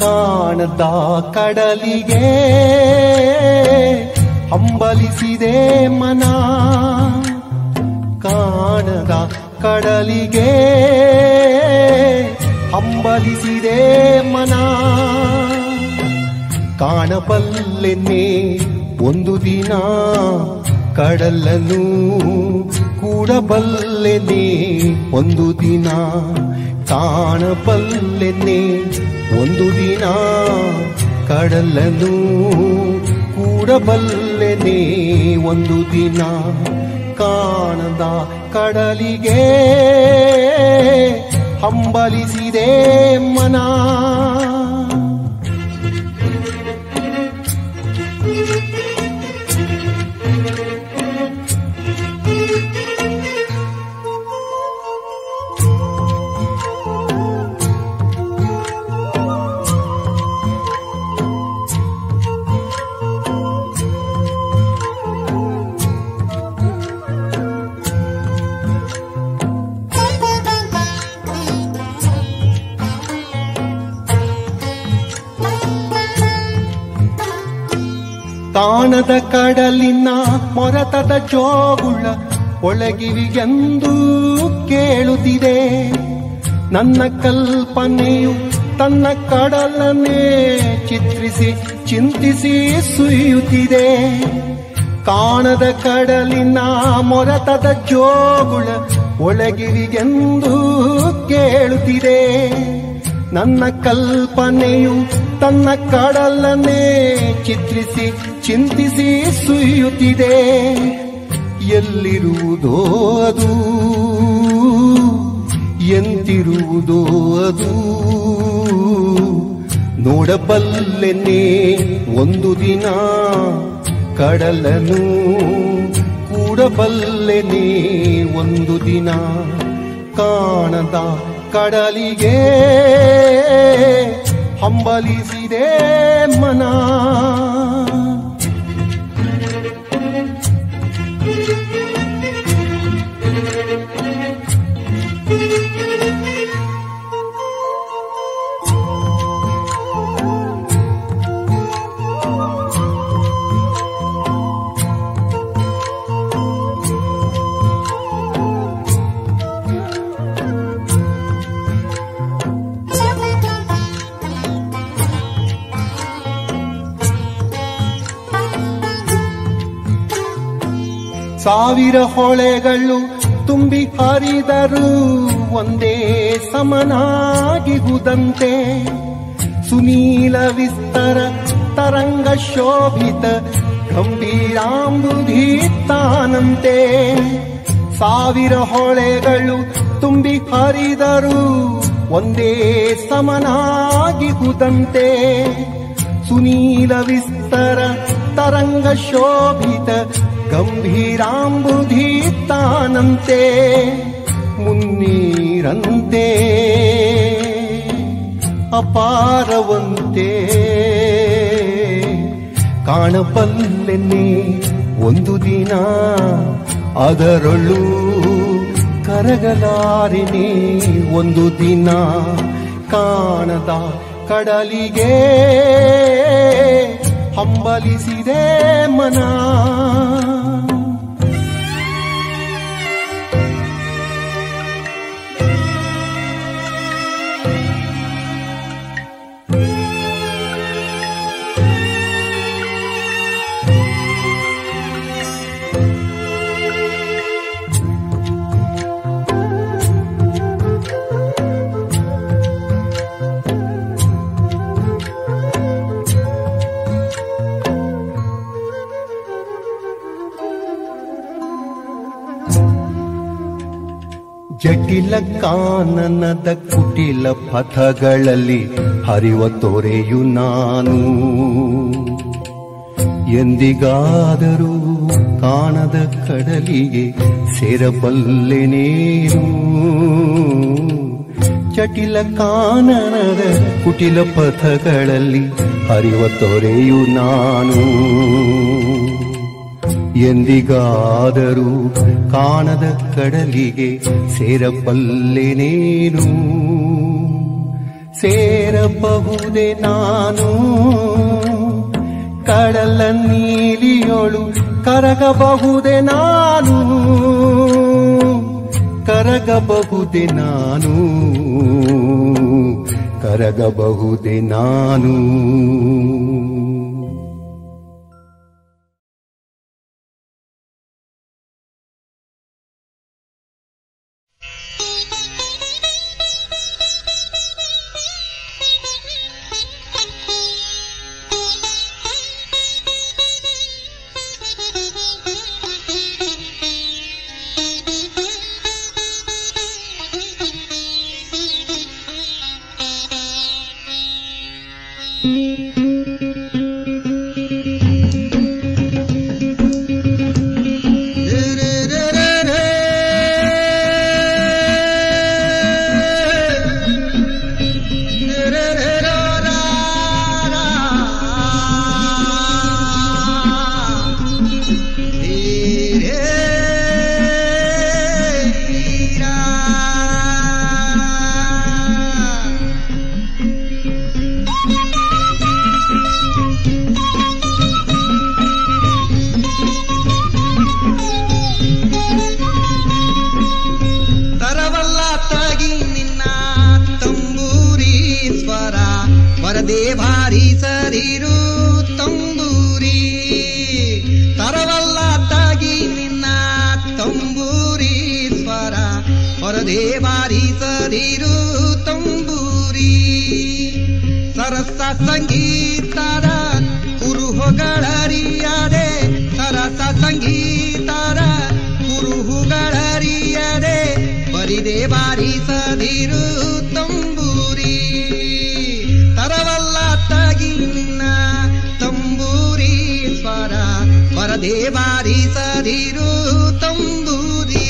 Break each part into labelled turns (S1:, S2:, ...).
S1: ಕಾಣದ ಕಡಲಿಗೆ ಹಂಬಲಿಸಿದೆ ಮನ ಕಾಣದ ಕಡಲಿಗೆ ಹಂಬಲಿಸಿದೆ ಮನ ಕಾಣಬಲ್ಲೆನ್ನೆ ಒಂದು ದಿನ ಕಡಲನ್ನು ಕೂಡಬಲ್ಲೆನೆ ಒಂದು ದಿನ ಕಾಣಬಲ್ಲೆನೆ ಒಂದು ದಿನ ಕಡಲನ್ನು ಕೂಡಬಲ್ಲೆನೆ ಒಂದು ದಿನ ಕಾಣದ ಕಡಲಿಗೆ ಹಂಬಲಿಸಿದೆ ಮನ ಕಾಣದ ಕಡಲಿನ ಮೊರತದ ಜೋಗುಳ ಒಳಗಿವಿಗೆಂದು ಕೇಳುತ್ತಿದೆ ನನ್ನ ಕಲ್ಪನೆಯು ತನ್ನ ಕಡಲನ್ನೇ ಚಿತ್ರಿಸಿ ಚಿಂತಿಸಿ ಸುಯ್ಯುತ್ತಿದೆ ಕಾಣದ ಕಡಲಿನ ಮೊರತದ ಜೋಗುಳ ಒಳಗಿರಿಗೆಂದು ಕೇಳುತ್ತಿದೆ ನನ್ನ ಕಲ್ಪನೆಯು ತನ್ನ ಕಡಲನ್ನೇ ಚಿತ್ರಿಸಿ ಚಿಂತಿಸಿ ಸುಯ್ಯುತ್ತಿದೆ ಎಲ್ಲಿರುವುದೋ ಅದು ಎಂತಿರುವುದೋ ಅದು ನೋಡಬಲ್ಲೆನೆ ಒಂದು ದಿನ ಕಡಲನು ಕೂಡಬಲ್ಲೆನೆ ಒಂದು ದಿನ ಕಾಣದ ಕಡಲಿಗೆ ಹಂಬಲಿಸಿದೆ ಮನ ಸಾವಿರ ಹೊಳೆಗಳು ತುಂಬಿ ಹರಿದರು ಒಂದೇ ಸಮನಾಗಿಗುದಂತೆ ಸುನೀಲ ವಿಸ್ತರ ತರಂಗ ಶೋಭಿತ ಗಂಭೀರಾಂಬುಧಿ ತಾನಂತೆ ಸಾವಿರ ಹೊಳೆಗಳು ತುಂಬಿ ಹರಿದರು ಒಂದೇ ಸಮನಾಗಿಗುದಂತೆ ಸುನೀಲ ವಿಸ್ತರ ತರಂಗ ಶೋಭಿತ ಗಂಭೀರಾಂಬುಧಿ ತಾನಂತೆ ಮುನ್ನೀರಂತೆ ಅಪಾರವಂತೆ ಕಾಣಬಲ್ಲೆನೆ ಒಂದು ದಿನ ಅದರೊಳು ಕರಗಲಾರಿನಿ ಒಂದು ದಿನ ಕಾಣದ ಕಡಲಿಗೆ ಹಂಬಲಿಸಿದೆ ಮನ ಜಟಿಲ ಕಾನನದ ಕುಟಿಲ ಪಥಗಳಲ್ಲಿ ಹರಿವ ತೊರೆಯು ನಾನು ಎಂದಿಗಾದರೂ ಕಾಣದ ಕಡಲಿಗೆ ಸೇರಬಲ್ಲೆನೇನು ಜಟಿಲ ಕಾನನದ ಕುಟಿಲ ಪಥಗಳಲ್ಲಿ ಹರಿವ ತೊರೆಯು ನಾನು ಎಂದಿಗಾದರೂ ಕಾಣದ ಕಡಲಿಗೆ ಸೇರಬಲ್ಲೆನೇನು ಸೇರಬಹುದೇ ನಾನು ಕಡಲ ನೀಲಿಯೊಳು ಕರಗಬಹುದೇ ನಾನು ಕರಗಬಹುದೇ ನಾನು ಕರಗಬಹುದೇ ನಾನು
S2: ತರವಲ್ಲ ತಾಗಿ ನಿನ್ನ ತಂಬೂರಿ ಸ್ವರ ವರದೆ ಭಾರಿ ಸರಿರು ತಂಬೂರಿ ತರವಲ್ಲ ತಾಗಿ ನಿನ್ನ ತಂಬೂರಿ ಸ್ವರ ವರದೆ ಭಾರಿ ಸರಿರು ತಂಬೂರಿ ಸರಸ ಸಂಗೀತರ ಕುರುಹುಗಳರಿಯದೆ ಸರಸ ಸಂಗೀತರ ಕುರುಹುಗಳರಿಯದೆ ಬರಿದೆ ಬಾರಿಸದಿರು ತಂಬೂರಿ ತರವಲ್ಲ ತಾಗಿ ನಿನ್ನ ತಂಬೂರಿ ಸ್ವರ ಬರದೆ ಬಾರಿಸದಿರು ತಂಬೂರಿ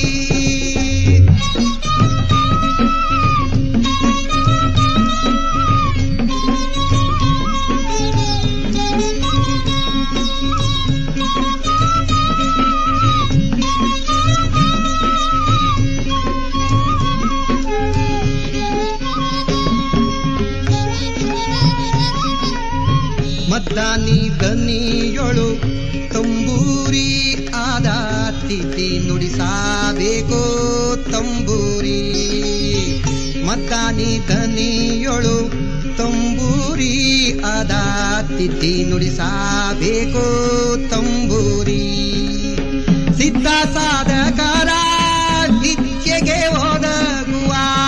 S2: ಮದ್ದಾನಿ ದನಿಯೊಳು ತಂಬೂರಿ ಆದ ತಿಥಿ ನುಡಿಸಬೇಕು ತಂಬೂರಿ ಮದ್ದಾನಿ ದನಿಯೊಳು ತಂಬೂರಿ ಆದ ತಿಥಿ ನುಡಿಸಬೇಕು ತಂಬೂರಿ ಸಿದ್ಧ ಸಾಧಕರ ವಿದ್ಯೆಗೆ ಒದಗುವ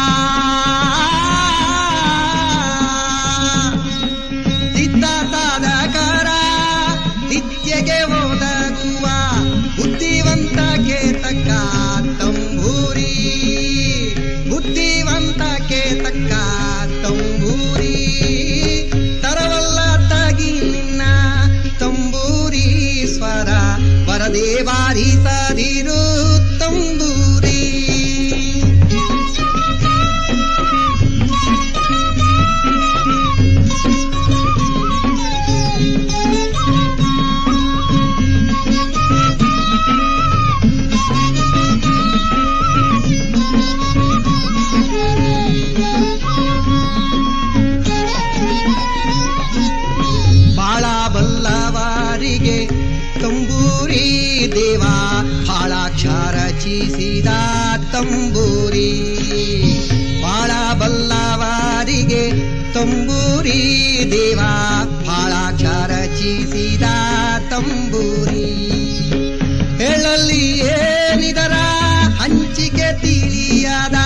S2: ಸಿದ್ಧ ಸಾಧಕರ ವಿದ್ಯೆಗೆ ಒದಗುವ ಬುದ್ಧಿವಂತಕ್ಕೆ ತಕ್ಕ ತಂಬೂರಿ ಬುದ್ಧಿವಂತಕ್ಕೆ ತಕ್ಕ ತಂಬೂರಿ ತರವಲ್ಲ ತಾಗಿ ನಿನ್ನ ತಂಬೂರಿ ಸ್ವರ ವರದೇ ಬಾರಿಸದಿರು ತಂಬೂರಿ ಬಾಳ ಬಲ್ಲವರಿಗೆ ತಂಬೂರಿ ದೇವ ಹಾಳಾಕ್ಷರ ರಚಿಸಿದ ತಂಬೂರಿ ಬಾಳ ಬಲ್ಲವರಿಗೆ ತಂಬೂರಿ ದೇವ ಹಾಳಾಕ್ಷರ ರಚಿಸಿದ ತಂಬೂರಿ ಹೇಳಲ್ಲಿ ಏನಿದರ ಹಂಚಿಕೆ ತಿಳಿಯದ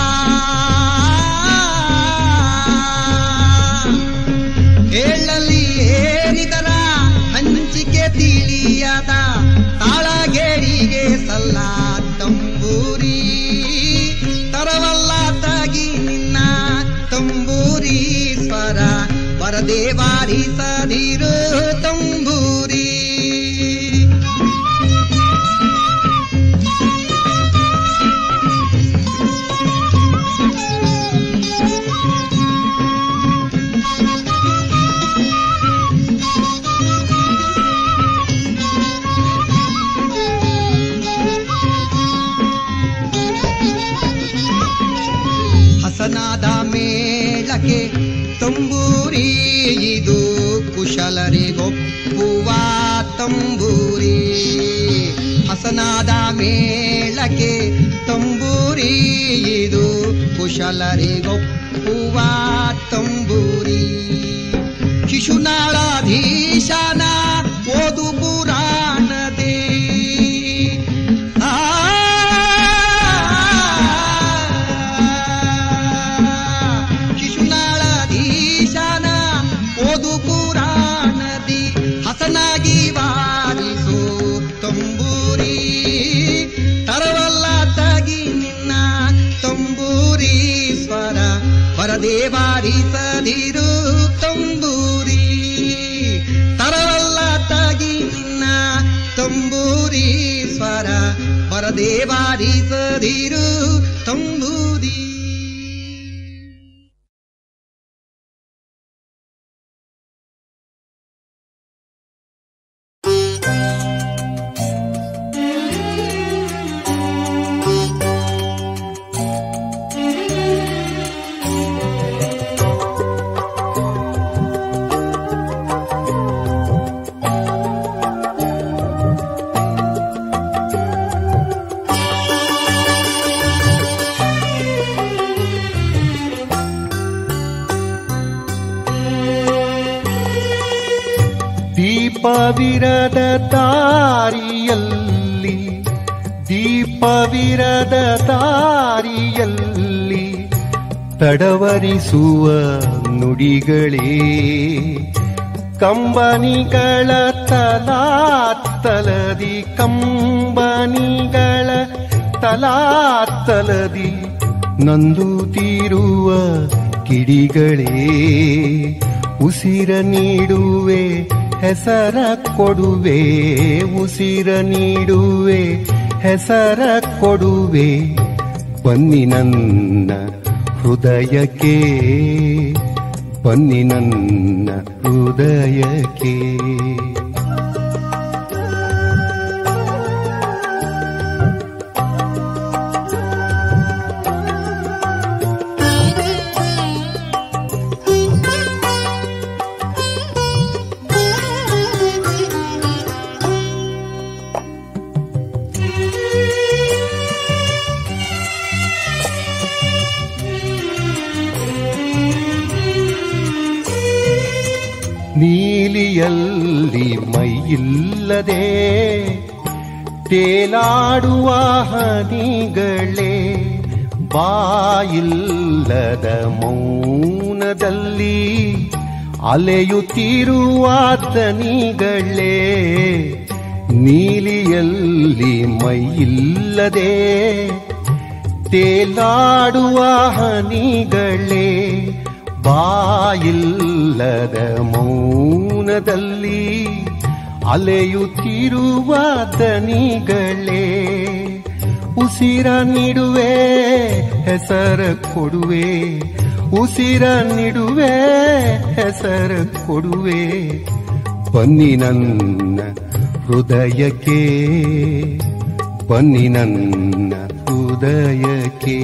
S2: ಹೇಳಲ್ಲಿ ಏನಿದರ ಹಂಚಿಕೆ ತಿಳಿಯದ ತಾಳಗೇಡಿಗೆ ಸಲ್ಲ ತಂಬೂರಿ ತರವಲ್ಲ ತಾಗಿ ನಿನ್ನ ತಂಬೂರಿ ಸ್ವರ ಬರದೆ ಬಾರಿಸದಿರು ತಂಬೂರಿ ಹಸನಾದ ಮೇಳಕ್ಕೆ ಮೇಳಕ್ಕೆ ತಂಬೂರಿ ಇದು ಕುಶಲರಿಗೊಪ್ಪುವ ತಂಬೂರಿ ಹಸನಾದ ಮೇಳಕ್ಕೆ ತಂಬೂರಿ ಇದು ಕುಶಲರಿಗೊಪ್ಪುವ ತಂಬೂರಿ ಶಿಶುನಾಳಾಧೀಶನ ಓದು ಪುರಾಣದೇ ಆ ಶಿಶುನಾಳಾಧೀಶನ ಓದು ಪುರಾಣದಿ ಹಸನಾಗಿ ವಾರಿಸು ತಂಬೂರಿ ತರವಲ್ಲ ತಗಿ ನಿನ್ನ ತಂಬೂರಿ ಸ್ವರ ವರದೇವಾರಿಸದಿರು ತಂಬೂರಿ ತರವಲ್ಲ ತಗಿ ನಿನ್ನ ತಂಬೂರಿ ಸ್ವರ ವರದೇವಾರಿಸದಿರು ತಂಬೂರಿ
S1: ದೀಪವಿರದ ದಾರಿಯಲ್ಲಿ ದೀಪವಿರದ ದಾರಿಯಲ್ಲಿ ತಡವರಿಸುವ ನುಡಿಗಳೇ ಕಂಬನಿಗಳ ತಲಾತ್ತಲದಿ ಕಂಬನಿಗಳ ತಲಾತ್ತಲದಿ ನಂದು ತೀರುವ ಕಿಡಿಗಳೇ ಉಸಿರ ನೀಡುವೆ ಹೆಸರ ಕೊಡುವೆ ಉಸಿರ ನೀಡುವೆ ಹೆಸರ ಕೊಡುವೆ ಬನ್ನಿ ನನ್ನ ಹೃದಯಕ್ಕೆ ಬನ್ನಿ ನನ್ನ ಹೃದಯಕ್ಕೆ ನೀಲಿಯಲ್ಲಿ ಮೈಯಿಲ್ಲದೆ ತೇಲಾಡುವ ಹನಿಗಳೇ ಬಾಯಿಲ್ಲದ ಮೌನದಲ್ಲಿ ಅಲೆಯುತ್ತಿರುವ ದನಿಗಳೇ ನೀಲಿಯಲ್ಲಿ ಮೈಯಿಲ್ಲದೆ ತೇಲಾಡುವ ಹನಿಗಳೇ ಬಾಯಿಲ್ಲದ ಮೌನದಲ್ಲಿ ಅಲೆಯುತ್ತಿರುವ ದನಿಗಳೇ ಉಸಿರ ನೀಡುವೆ ಹೆಸರ ಕೊಡುವೆ ಉಸಿರ ನೀಡುವೆ ಹೆಸರ ಕೊಡುವೆ ಬನ್ನಿ ನನ್ನ ಹೃದಯಕ್ಕೆ ಬನ್ನಿ ನನ್ನ ಹೃದಯಕ್ಕೆ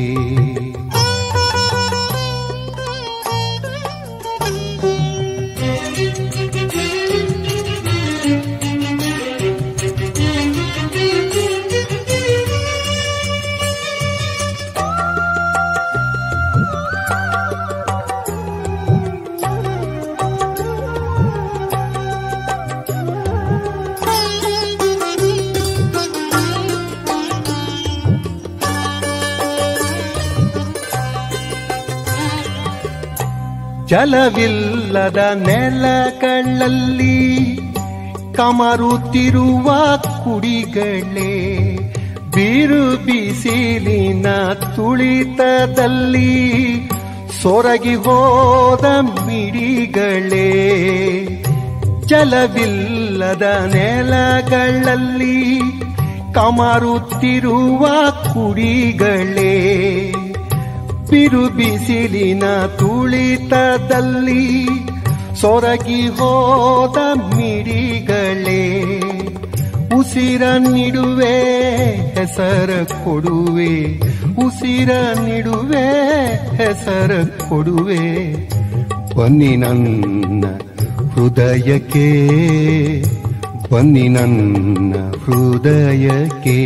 S1: ಜಲವಿಲ್ಲದ ನೆಲಗಳಲ್ಲಿ ಕಮರುತ್ತಿರುವ ಕುಡಿಗಳೇ ಬಿರು ಬಿಸಿಲಿನ ತುಳಿತದಲ್ಲಿ ಸೊರಗಿ ಹೋದ ಮಿಡಿಗಳೇ ಜಲವಿಲ್ಲದ ನೆಲಗಳಲ್ಲಿ ಕಮರುತ್ತಿರುವ ಕುಡಿಗಳೇ ಬಿರು ಬಿಸಿಲಿನ ತುಳಿತದಲ್ಲಿ ಸೊರಗಿ ಹೋದ ಮಿಡಿಗಳೇ ಉಸಿರ ನೀಡುವೆ ಹೆಸರ ಕೊಡುವೆ ಉಸಿರ ನೀಡುವೆ ಹೆಸರ ಕೊಡುವೆ ಬನ್ನಿ ನನ್ನ ಹೃದಯಕ್ಕೆ ಬನ್ನಿ ನನ್ನ ಹೃದಯಕ್ಕೆ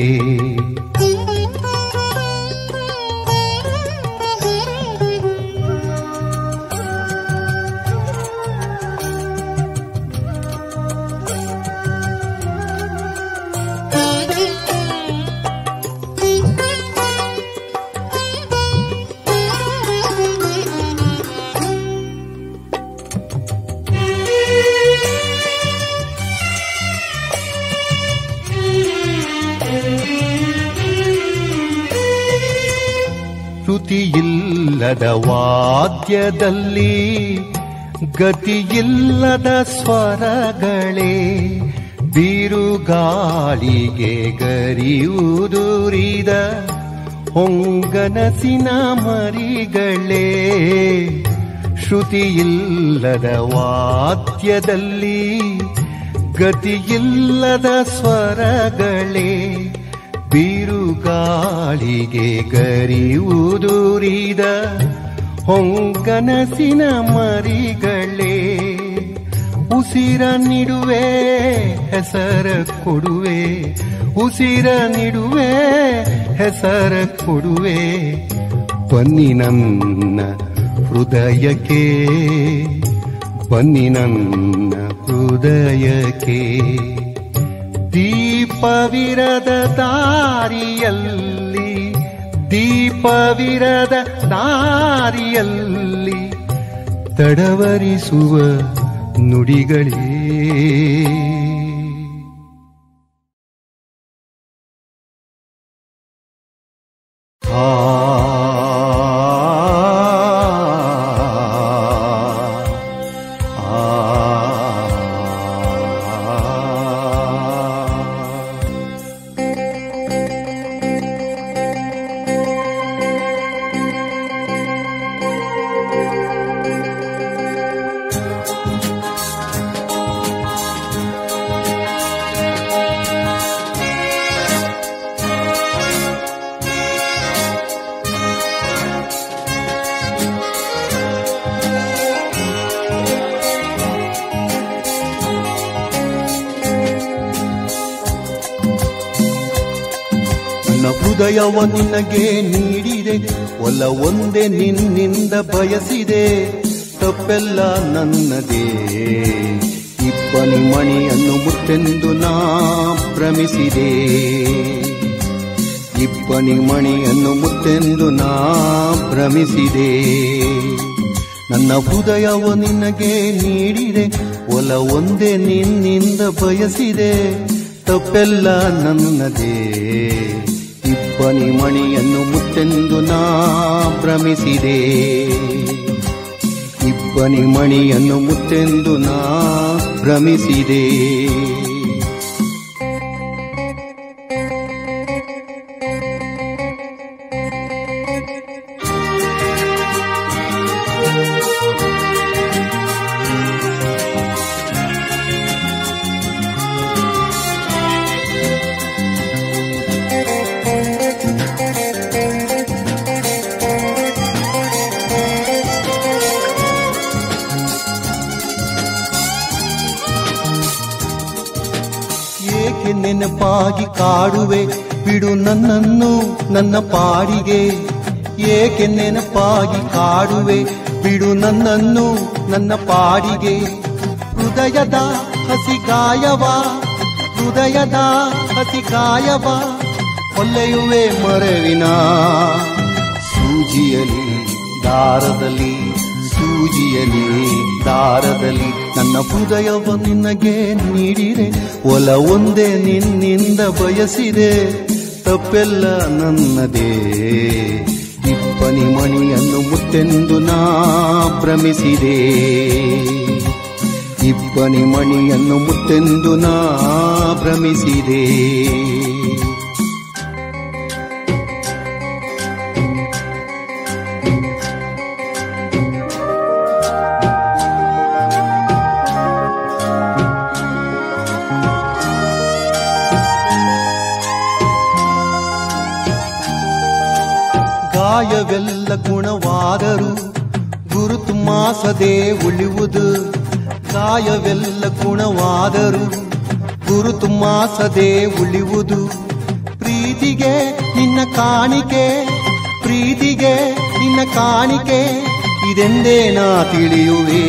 S1: ಶ್ರುತಿಯಿಲ್ಲದ ವಾದ್ಯದಲ್ಲಿ ಗತಿಯಿಲ್ಲದ ಸ್ವರಗಳೇ ಬಿರುಗಾಳಿಗೆ ಗರಿಯುದುರಿದ ಹೊಂಗನಸಿನ ಮರಿಗಳೇ ಶ್ರುತಿಯಿಲ್ಲದ ವಾದ್ಯದಲ್ಲಿ ಗತಿಯಿಲ್ಲದ ಸ್ವರಗಳೇ ಬಿರುಗಾಳಿಗೆ ಗರಿಯುದುರಿದ ಹೊಂಗನಸಿನ ಮರಿಗಳೇ ಉಸಿರ ನಿಡುವೆ ಹೆಸರ ಕೊಡುವೆ ಉಸಿರ ನಿಡುವೆ ಹೆಸರ ಕೊಡುವೆ ಬನ್ನಿ ನನ್ನ ಹೃದಯಕ್ಕೆ ಬನ್ನಿ ನನ್ನ ಹೃದಯಕ್ಕೆ ದೀಪವಿರದ ದಾರಿಯಲ್ಲಿ ದೀಪವಿರದ ದಾರಿಯಲ್ಲಿ ತಡವರಿಸುವ ನುಡಿಗಳೇ ಆ ನನ್ನ ಹೃದಯವ ನಿನಗೆ ನೀಡಿದೆ ಒಲ ಒಂದೇ ನಿನ್ನಿಂದ ಬಯಸಿದೆ ತಪ್ಪೆಲ್ಲ ನನ್ನದೇ ಇಬ್ಬನಿ ಮಣಿಯನ್ನು ಮುತ್ತೆಂದು ನಾ ಭ್ರಮಿಸಿದೆ ಇಬ್ಬನಿ ಮಣಿಯನ್ನು ಮುತ್ತೆಂದು ನಾ ಭ್ರಮಿಸಿದೆ ನನ್ನ ಹೃದಯವ ನಿನಗೆ ನೀಡಿದೆ ಒಲ ಒಂದೇ ನಿನ್ನಿಂದ ಬಯಸಿದೆ ತಪ್ಪೆಲ್ಲ ನನ್ನದೇ ಇಬ್ಬನಿ ಮಣಿಯನ್ನು ಮುತ್ತೆಂದು ನಾ ಭ್ರಮಿಸಿದೆ ಇಬ್ಬನಿ ಮಣಿಯನ್ನು ಮುತ್ತೆಂದು ನಾ ಭ್ರಮಿಸಿದೆ ಏಕೆ ನೆನಪಾಗಿ ಕಾಡುವೆ ಬಿಡು ನನ್ನನ್ನು ನನ್ನ ಪಾಡಿಗೆ ಏಕೆ ನೆನಪಾಗಿ ಕಾಡುವೆ ಬಿಡು ನನ್ನನ್ನು ನನ್ನ ಪಾಡಿಗೆ ಹೃದಯದ ಹಸಿಗಾಯವ ಹೃದಯದ ಹಸಿಗಾಯವ ಹೊಲ್ಲೆಯುವೆ ಮರವಿನ ಸೂಜಿಯಲಿ ದಾರದಲ್ಲಿ ಸೂಜಿಯಲಿ ದಾರದಲ್ಲಿ ನನ್ನ ಹೃದಯವ ನಿನಗೆ ನೀಡಿದೆ ಒಲ ಒಂದೇ ನಿನ್ನಿಂದ ಬಯಸಿದೆ ತಪ್ಪೆಲ್ಲ ನನ್ನದೇ ಇಬ್ಬನಿ ಮಣಿಯನ್ನು ಮುತ್ತೆಂದು ನಾ ಭ್ರಮಿಸಿದೆ ಇಬ್ಬನಿ ಮಣಿಯನ್ನು ಮುತ್ತೆಂದು ನಾ ಭ್ರಮಿಸಿದೆ ಕಾಯವೆಲ್ಲ ಗುಣವಾದರು ಗುರುತು ಮಾಸದೆ ಉಳಿಯುವುದು ಕಾಯವೆಲ್ಲ ಗುಣವಾದರು ಗುರುತು ಮಾಸದೆ ಉಳಿಯುವುದು ಪ್ರೀತಿಗೆ ನಿನ್ನ ಕಾಣಿಕೆ ಪ್ರೀತಿಗೆ ನಿನ್ನ ಕಾಣಿಕೆ ಇದೆಂದೇ ನಾ ತಿಳಿಯುವೆ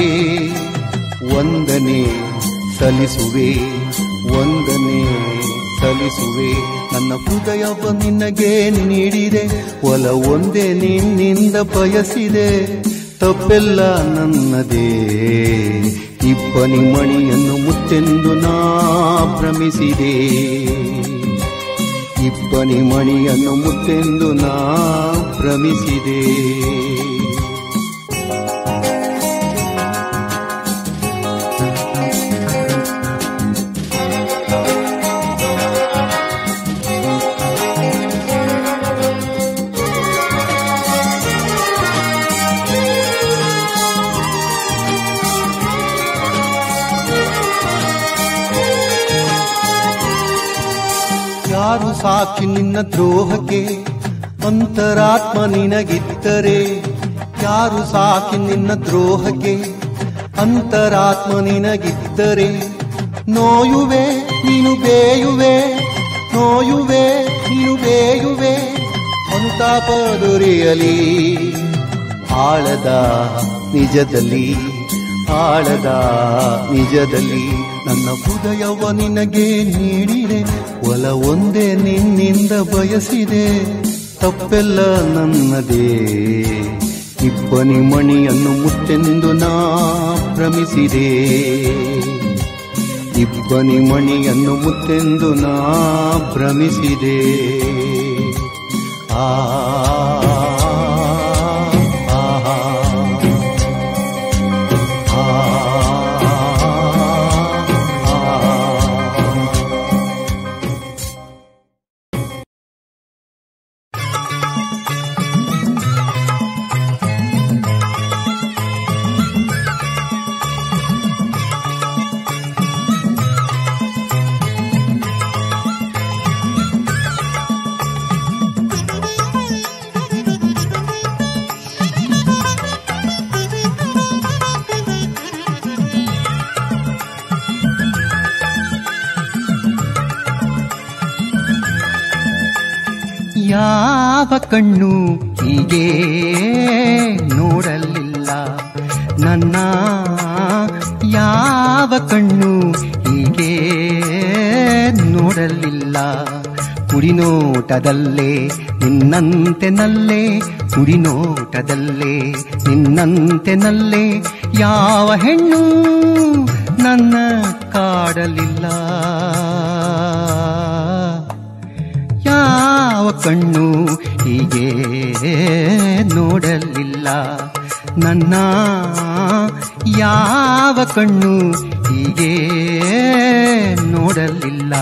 S1: ಒಂದನೇ ಸಲ್ಲಿಸುವೆ ಒಂದನೇ ಸಲ್ಲಿಸುವೆ ನನ್ನ ಹೃದಯವ ನಿನಗೆ ನೀಡಿದೆ ಒಲ ಒಂದೇ ನಿನ್ನಿಂದ ಬಯಸಿದೆ ತಪ್ಪೆಲ್ಲ ನನ್ನದೇ ಇಬ್ಬನಿ ಮಣಿಯನ್ನು ಮುತ್ತೆಂದು ನಾ ಭ್ರಮಿಸಿದೆ ಇಬ್ಬನಿ ಮಣಿಯನ್ನು ಮುತ್ತೆಂದು ನಾ ಭ್ರಮಿಸಿದೆ ಯಾರು ಸಾಕ್ಷಿ ನಿನ್ನ ದ್ರೋಹಕ್ಕೆ ಅಂತರಾತ್ಮ ನಿನಗಿದ್ದರೆ ಯಾರು ಸಾಕ್ಷಿ ನಿನ್ನ ದ್ರೋಹಕ್ಕೆ ಅಂತರಾತ್ಮ ನಿನಗಿದ್ದರೆ ನೋಯುವೆ ನೀನು ಬೇಯುವೆ ನೋಯುವೆ ನೀನು ಬೇಯುವೆ ಅನುತಾಪ ದೊರೆಯಲಿ ಆಳದ ನಿಜದಲ್ಲಿ ಆಳದ ನಿಜದಲ್ಲಿ ನನ್ನ ಹೃದಯವ ನಿನಗೆ ನೀಡಿದೆ ಒಲ ಒಂದೇ ನಿನ್ನಿಂದ ಬಯಸಿದೆ ತಪ್ಪೆಲ್ಲ ನನ್ನದೇ ಇಬ್ಬನಿ ಮಣಿಯನ್ನು ಮುತ್ತೆಂದು ನಾ ಭ್ರಮಿಸಿದೆ ಇಬ್ಬನಿ ಮಣಿಯನ್ನು ಮುತ್ತೆಂದು ನಾ ಭ್ರಮಿಸಿದೆ ಆ ಆ, ಆ ಯಾವ ಕಣ್ಣು ಹೀಗೆ ನೋಡಲಿಲ್ಲ ನನ್ನ ಯಾವ ಕಣ್ಣು ಹೀಗೆ ನೋಡಲಿಲ್ಲ ಕುಡಿನೋಟದಲ್ಲೇ ನಿನ್ನಂತೆ ನಲ್ಲೇ ಕುಡಿನೋಟದಲ್ಲೇ ನಿನ್ನಂತೆ ನಲ್ಲೇ ಯಾವ ಹೆಣ್ಣು ನನ್ನ ಕಾಡಲಿಲ್ಲ ಯಾವ ಕಣ್ಣು ಹೀಗೆ ನೋಡಲಿಲ್ಲ ನನ್ನ ಯಾವ ಕಣ್ಣು ಹೀಗೆ ನೋಡಲಿಲ್ಲ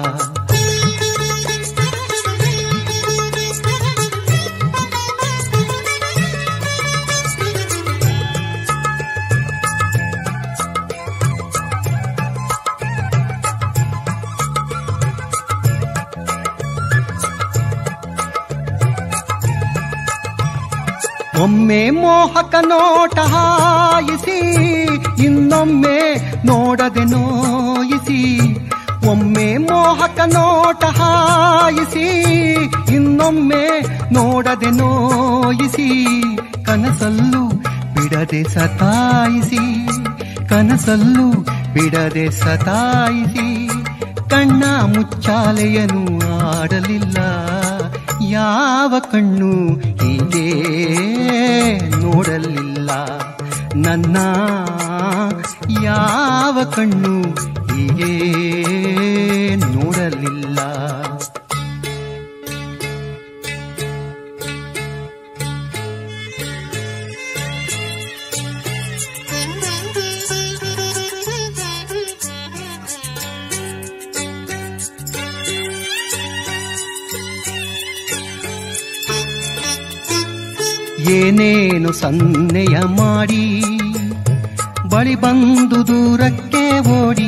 S1: ಒಮ್ಮೆ ಮೋಹಕ ನೋಟ ಹಾಯಿಸಿ ಇನ್ನೊಮ್ಮೆ ನೋಡದೆ ನೋಯಿಸಿ ಒಮ್ಮೆ ಮೋಹಕ ನೋಟ ಹಾಯಿಸಿ ಇನ್ನೊಮ್ಮೆ ನೋಡದೆ ನೋಯಿಸಿ ಕನಸಲ್ಲೂ ಬಿಡದೆ ಸತಾಯಿಸಿ ಕನಸಲ್ಲೂ ಬಿಡದೆ ಸತಾಯಿಸಿ ಕಣ್ಣ ಮುಚ್ಚಾಲೆಯನು ಆಡಲಿಲ್ಲ ಯಾವ ಕಣ್ಣು ಹೀಗೆ ನೋಡಲಿಲ್ಲ ನನ್ನ ಯಾವ ಕಣ್ಣು ಹೀಗೆ ನೋಡಲಿಲ್ಲ ಏನೇನು ಸನ್ನೆಯ ಮಾಡಿ ಬಳಿ ಬಂದು ದೂರಕ್ಕೆ ಓಡಿ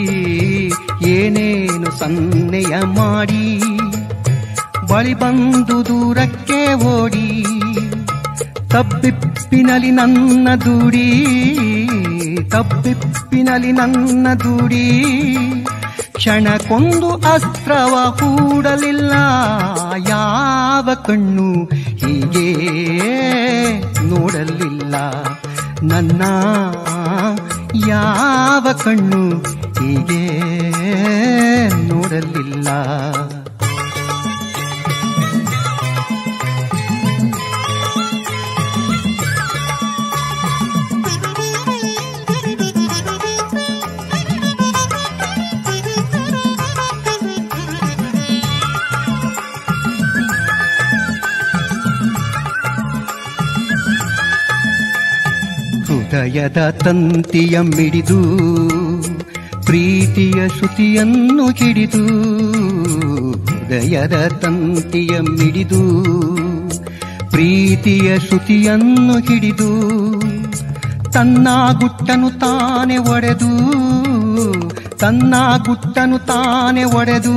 S1: ಏನೇನು ಸನ್ನೆಯ ಮಾಡಿ ಬಳಿ ಬಂದು ದೂರಕ್ಕೆ ಓಡಿ ತಬ್ಬಿಪ್ಪಿನಲಿ ನನ್ನ ದೂಡಿ ತಬ್ಬಿಪ್ಪಿನಲಿ ನನ್ನ ದೂಡಿ ಕ್ಷಣಕ್ಕೊಂದು ಅಸ್ತ್ರವ ಹೂಡಲಿಲ್ಲ ಯಾವ ಕಣ್ಣು ಹೀಗೆ ನೋಡಲಿಲ್ಲ ನನ್ನ ಯಾವ ಕಣ್ಣು ಹೀಗೆ ನೋಡಲಿಲ್ಲ ಹೃದಯದ ತಂತಿಯ ಮಿಡಿದು ಪ್ರೀತಿಯ ಶ್ರುತಿಯನ್ನು ಹಿಡಿದು ಹೃದಯದ ತಂತಿಯ ಮಿಡಿದು ಪ್ರೀತಿಯ ಶ್ರುತಿಯನ್ನು ಹಿಡಿದು ತನ್ನ ಗುಟ್ಟನು ತಾನೆ ಒಡೆದು ತನ್ನ ಗುಟ್ಟನು ತಾನೆ ಒಡೆದು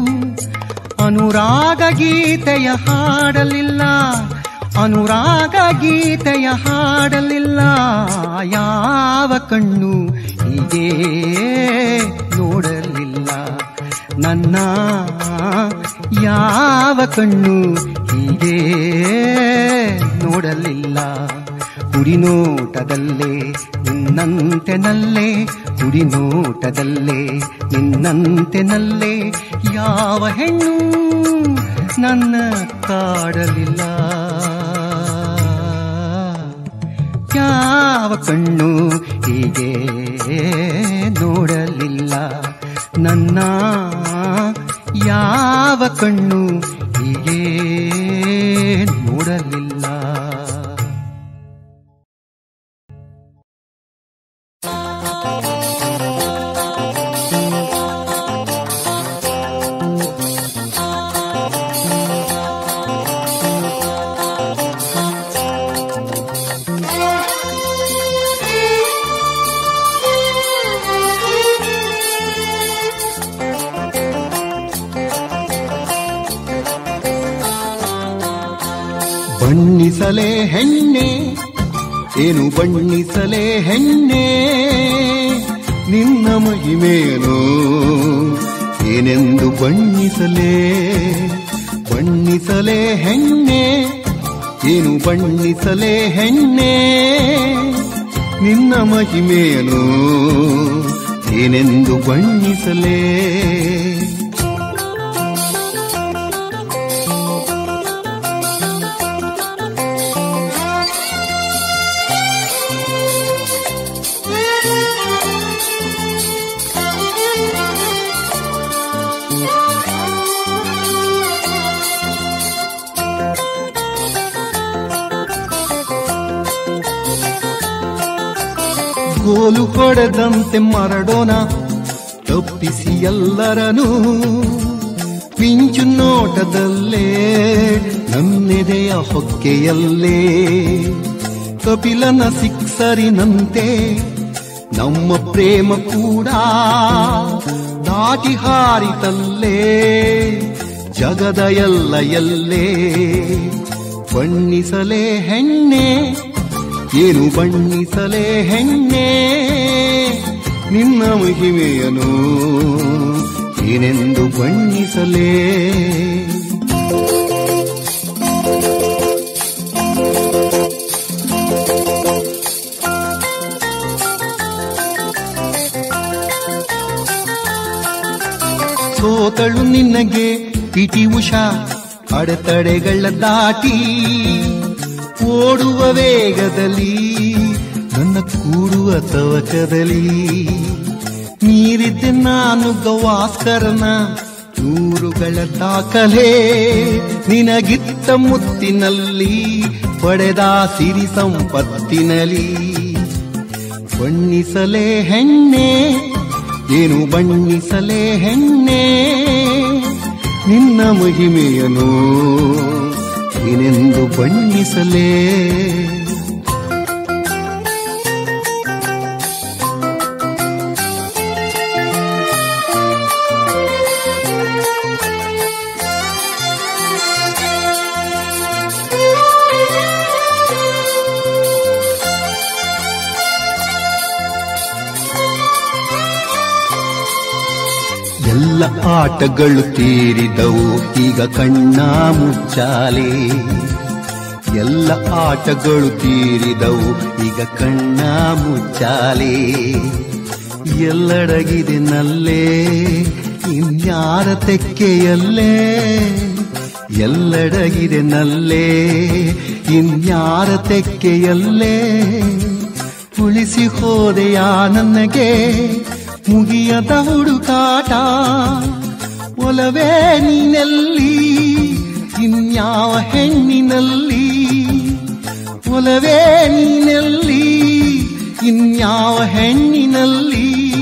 S1: ಅನುರಾಗ ಗೀತೆಯ ಹಾಡಲಿಲ್ಲ ಅನುರಾಗ ಗೀತೆಯ ಹಾಡಲಿಲ್ಲ ಯಾವ ಕಣ್ಣು ಹೀಗೆ ನೋಡಲಿಲ್ಲ ನನ್ನ ಯಾವ ಕಣ್ಣು ಹೀಗೆ ನೋಡಲಿಲ್ಲ ಕುಡಿನೋಟದಲ್ಲೇ ನಿನ್ನಂತೆ ನಲ್ಲೇ ಕುಡಿನೋಟದಲ್ಲೇ ನಿನ್ನಂತೆ ನಲ್ಲೇ ಯಾವ ಹೆಣ್ಣು ನನ್ನ ಕಾಡಲಿಲ್ಲ ಯಾವ ಕಣ್ಣು ಹೀಗೆ ನೋಡಲಿಲ್ಲ ನನ್ನ ಯಾವ ಕಣ್ಣು ಹೀಗೆ ನೋಡಲಿಲ್ಲ ಬಣ್ಣಿಸಲೇ ಹೆಣ್ಣೆ ಏನು ಬಣ್ಣಿಸಲೇ ಹೆಣ್ಣೆ ನಿನ್ನ ಮಹಿಮೆಯನು ಏನೆಂದು ಬಣ್ಣಿಸಲೇ ಬಣ್ಣಿಸಲೇ ಹೆಣ್ಣೆ ಏನು ಬಣ್ಣಿಸಲೇ ಹೆಣ್ಣೆ ನಿನ್ನ ಮಹಿಮೆಯನು ಏನೆಂದು ಬಣ್ಣಿಸಲೇ ಗೋಲು ಹೊಡೆದಂತೆ ಮರಡೋಣ ತಪ್ಪಿಸಿ ಎಲ್ಲರನು ಮಿಂಚು ನೋಟದಲ್ಲೇ ನನ್ನೆದೆಯ ಹೊಕ್ಕೆಯಲ್ಲೇ ಕಪಿಲನ ಸಿಕ್ಸರಿನಂತೆ ನಮ್ಮ ಪ್ರೇಮ ಕೂಡ ದಾಟಿ ಹಾರಿತಲ್ಲೇ ಜಗದ ಎಲ್ಲ ಎಲ್ಲೇ ಬಣ್ಣಿಸಲೇ ಹೆಣ್ಣೆ ಏನು ಬಣ್ಣಿಸಲೇ ಹೆಣ್ಣೆ ನಿನ್ನ ಮಹಿಮೆಯನು ಏನೆಂದು ಬಣ್ಣಿಸಲೇ ಸೋತಳು ನಿನಗೆ ಪಿಟಿ ಉಷಾ ಅಡೆತಡೆಗಳ ದಾಟಿ ಓಡುವ ವೇಗದಲ್ಲಿ ನನ್ನ ಕೂಡುವ ತವಕದಲ್ಲಿ ನೀರಿದ್ದೆ ನಾನು ಗವಾಸ್ಕರನ ನೂರುಗಳ ದಾಖಲೆ ನಿನಗಿತ್ತ ಮುತ್ತಿನಲ್ಲಿ ಪಡೆದ ಸಿರಿ ಸಂಪತ್ತಿನಲ್ಲಿ ಬಣ್ಣಿಸಲೇ ಹೆಣ್ಣೆ ಏನು ಬಣ್ಣಿಸಲೇ ಹೆಣ್ಣೆ ನಿನ್ನ ಮಹಿಮೆಯನು ಏನೆಂದು ಬಣ್ಣಿಸಲೇ ಆಟಗಳು ತೀರಿದವು ಈಗ ಕಣ್ಣ ಮುಚ್ಚಾಲೆ ಎಲ್ಲ ಆಟಗಳು ತೀರಿದವು ಈಗ ಕಣ್ಣ ಮುಚ್ಚಾಲೆ ಎಲ್ಲಡಗಿದೆ ನಲ್ಲೇ ಇನ್ಯಾರ ತೆಕ್ಕೆಯಲ್ಲೇ ಎಲ್ಲಡಗಿದೆ ನಲ್ಲೇ ಇನ್ಯಾರ ತೆಕ್ಕೆಯಲ್ಲೇ ಉಳಿಸಿ ಹೋದೆಯ ನನಗೆ ಮುಗಿಯದ ಹುಡುಕಾಟ ಒಲವೇ ನೀನೆಲ್ಲಿ ಇನ್ಯಾವ ಹೆಣ್ಣಿನಲ್ಲಿ ಒಲವೇ ನೀನೆಲ್ಲಿ ಇನ್ಯಾವ ಹೆಣ್ಣಿನಲ್ಲಿ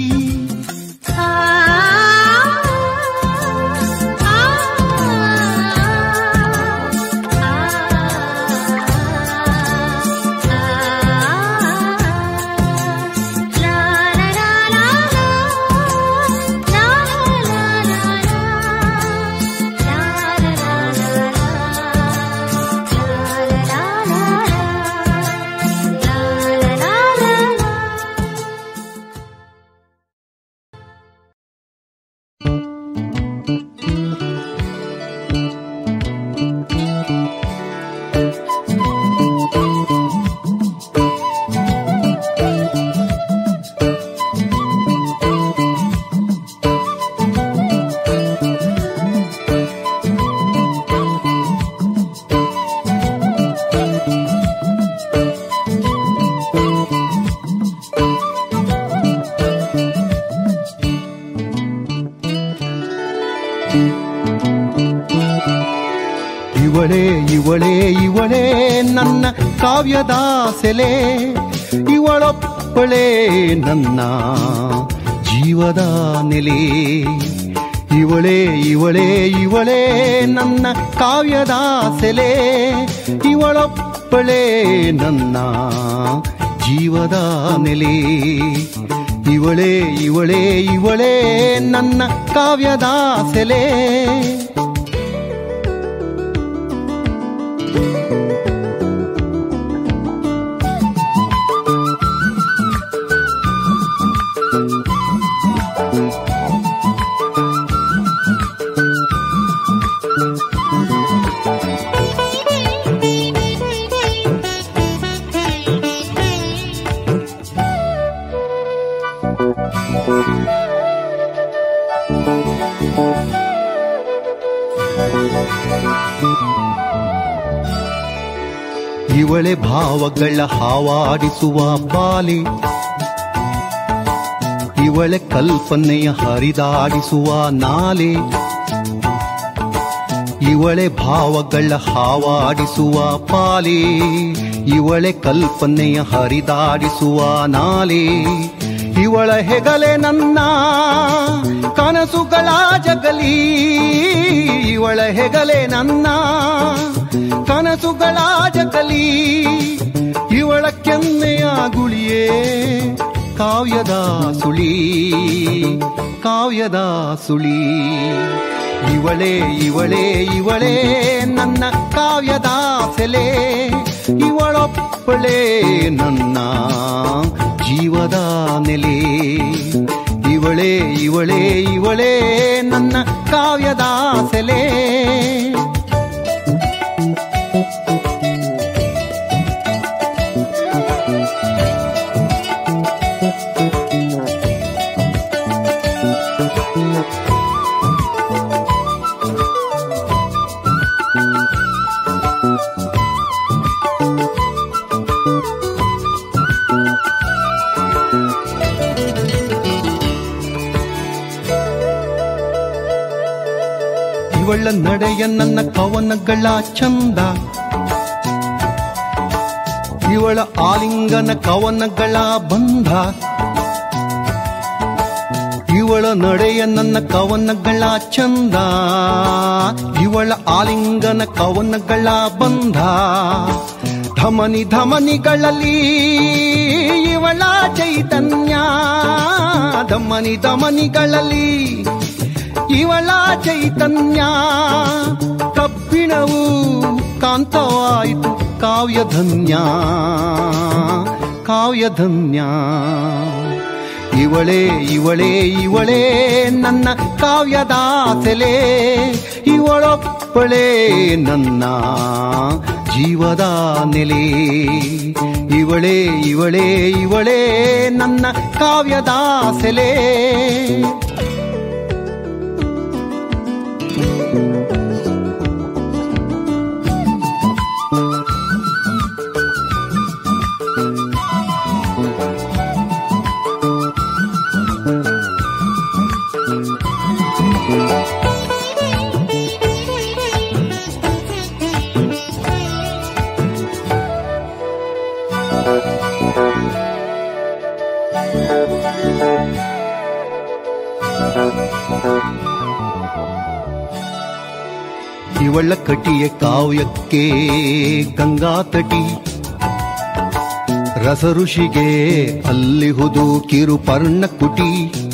S1: ಇವಳೇ ಇವಳೇ ಇವಳೇ ನನ್ನ ಕಾವ್ಯದ ಸೆಲೆ ಇವಳೊಪ್ಪಳೇ ನನ್ನ ಜೀವದ ನೆಲೆ ಇವಳೇ ಇವಳೇ ಇವಳೇ ನನ್ನ ಕಾವ್ಯದ ಸೆಲೆ ಇವಳೊಪ್ಪಳೇ ನನ್ನ ಜೀವದ ನೆಲೆ ಇವಳೇ ಇವಳೇ ಇವಳೇ ನನ್ನ ಕಾವ್ಯದ ಸೆಲೆ ಇವಳೆ ಭಾವಗಳ ಹಾವಾಡಿಸುವ ಬಾಲೆ ಇವಳೆ ಕಲ್ಪನೆಯ ಹರಿದಾಡಿಸುವ ನಾಲೆ ಇವಳೆ ಭಾವಗಳ ಹಾವಾಡಿಸುವ ಪಾಲೆ ಇವಳೆ ಕಲ್ಪನೆಯ ಹರಿದಾಡಿಸುವ ನಾಲೆ ಇವಳ ಹೆಗಲೆ ನನ್ನ ಕನಸುಗಳ ಜಗಲಿ ಇವಳ ಹೆಗಲೆ ನನ್ನ ಕನಸುಗಳ ಜಗಲಿ ಇವಳ ಕೆನ್ನೆಯ ಗುಳಿಯೇ ಕಾವ್ಯದ ಸುಳಿ ಕಾವ್ಯದ ಸುಳಿ ಇವಳೇ ಇವಳೇ ಇವಳೇ ನನ್ನ ಕಾವ್ಯದ ಸೆಲೆ ಇವಳೊಪ್ಪಳೇ ನನ್ನ ಜೀವದ ನೆಲೆ ಇವಳೇ ಇವಳೇ ಇವಳೇ ನನ್ನ ಕಾವ್ಯದ ಸೆಲೆ ಇವಳ ನಡೆಯ ನನ್ನ ಕವನಗಳ ಚಂದ ಇವಳ ಆಲಿಂಗನ ಕವನಗಳ ಬಂಧ ಇವಳ ನಡೆಯ ನನ್ನ ಕವನಗಳ ಚಂದ ಇವಳ ಆಲಿಂಗನ ಕವನಗಳ ಬಂಧ ಧಮನಿ ಧಮನಿಗಳಲ್ಲಿ ಇವಳ ಚೈತನ್ಯ ಧಮನಿ ಧಮನಿಗಳಲ್ಲಿ ಇವಳ ಚೈತನ್ಯ ಕಬ್ಬಿಣವು ಕಾಂತವಾಯಿತು ಕಾವ್ಯಧನ್ಯ ಕಾವ್ಯಧನ್ಯ ಇವಳೇ ಇವಳೇ ಇವಳೇ ನನ್ನ ಕಾವ್ಯದ ಸೆಲೆ ಇವಳೊಬ್ಬಳೇ ನನ್ನ ಜೀವದ ನೆಲೆ ಇವಳೇ ಇವಳೇ ಇವಳೇ ನನ್ನ ಕಾವ್ಯದ ಸೆಲೆ ಇವಳ ಕಟಿಯ ಕಾವ್ಯಕ್ಕೆ ಗಂಗಾ ತಟಿ ರಸ ಋಷಿಗೆ ಅಲ್ಲಿಹುದು ಕಿರುಪರ್ಣ ಕುಟಿ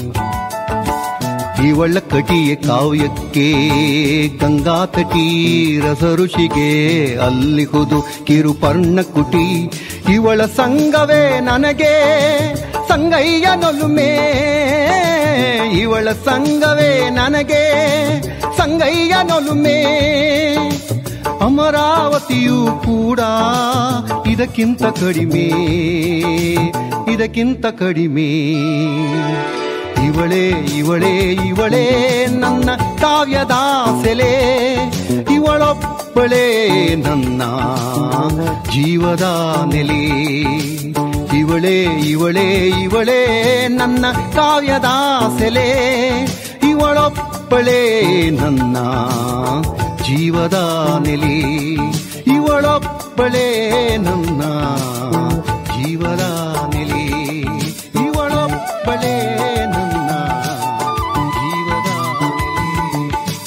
S1: ಇವಳ ಕಟಿಯ ಕಾವ್ಯಕ್ಕೆ ಗಂಗಾ ತಟಿ ರಸ ಋಷಿಗೆ ಅಲ್ಲಿಹುದು ಕಿರುಪರ್ಣ ಕುಟಿ ಇವಳ ಸಂಗವೇ ನನಗೆ ಸಂಗಯ್ಯ ನೊಲುಮೆ ಇವಳ ಸಂಗವೇ ನನಗೆ ಸಂಗಯ್ಯ ನೊಲುಮೆ ಅಮರಾವತಿಯೂ ಕೂಡ ಇದಕ್ಕಿಂತ ಕಡಿಮೆ ಇದಕ್ಕಿಂತ ಕಡಿಮೆ ಇವಳೇ ಇವಳೇ ಇವಳೇ ನನ್ನ ಕಾವ್ಯದ ಸೆಲೆ ಇವಳೊಬ್ಬಳೇ ನನ್ನ ಜೀವದ ನೆಲೆ ಇವಳೇ ಇವಳೇ ಇವಳೇ ನನ್ನ ಕಾವ್ಯದ ಸೆಲೆ ಇವಳೊಬ್ಬಳೇ ನನ್ನ ಜೀವದ ನೆಲೆ ಇವಳೊಬ್ಬಳೇ ನನ್ನ ಜೀವದ ನೆಲೆ ಇವಳೊಬ್ಬಳೇ ನನ್ನ ಜೀವದ ನೆಲೆ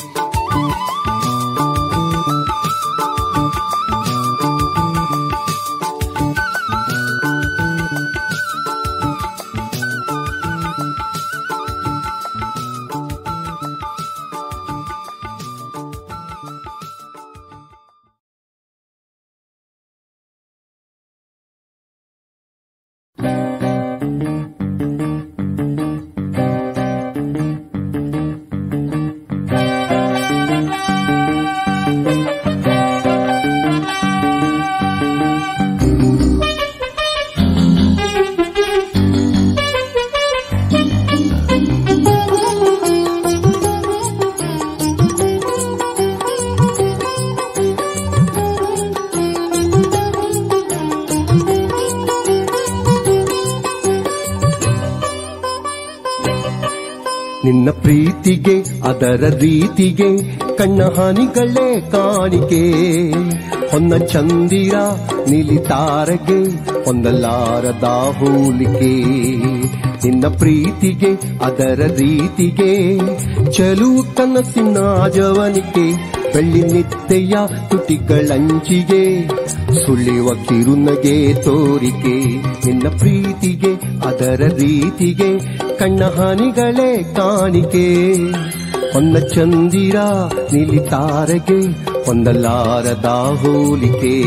S1: ನಿನ್ನ ಪ್ರೀತಿಗೆ ಅದರ ರೀತಿಗೆ ಕಣ್ಣ ಹಾನಿಗಳೇ ಕಾಣಿಕೆ ಹೊನ್ನ ಚಂದಿರ ನಿಲಿತಾರಗೆ ಹೊಂದಲಾರದ ಹೋಲಿಕೆ ನಿನ್ನ ಪ್ರೀತಿಗೆ ಅದರ ರೀತಿಗೆ ಚಲುವು ಕನಸಿನ ಜವನಿಕೆ ಬೆಳ್ಳಿ ನಿತ್ತೆಯ ತುಟಿಗಳಂಚಿಗೆ ಸುಳಿವ ಕಿರುನಗೆ ತೋರಿಕೆ ನಿನ್ನ ಪ್ರೀತಿಗೆ ಅದರ ರೀತಿಗೆ ಕಣ್ಣ ಹಾನಿಗಳೇ ಕಾಣಿಕೆ ಹೊನ್ನ ಚಂದಿರ ನಿಲಿತಾರಗೆ ಹೊಂದಲಾರದ ಹೋಲಿಕೆ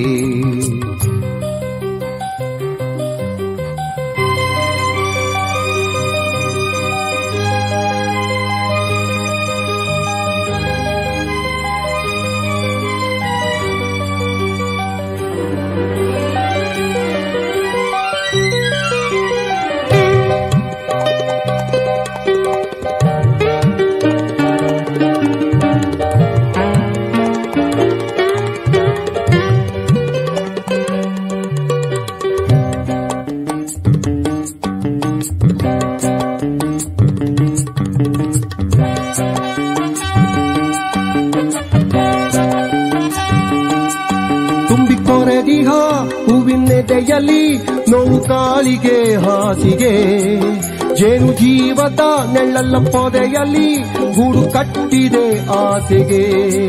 S1: ತುಂಬಿ ಕೊರೆದಿಹ ಹೂವಿನೆದೆಯಲ್ಲಿ ನೋವು ಕಾಲಿಗೆ ಹಾಸಿಗೆ ಜೇನು ಜೀವದ ನೆಳ್ಳಲ್ಲ ಪೊದೆಯಲ್ಲಿ ಗೂಡು ಕಟ್ಟಿದೆ ಆಸೆಗೆ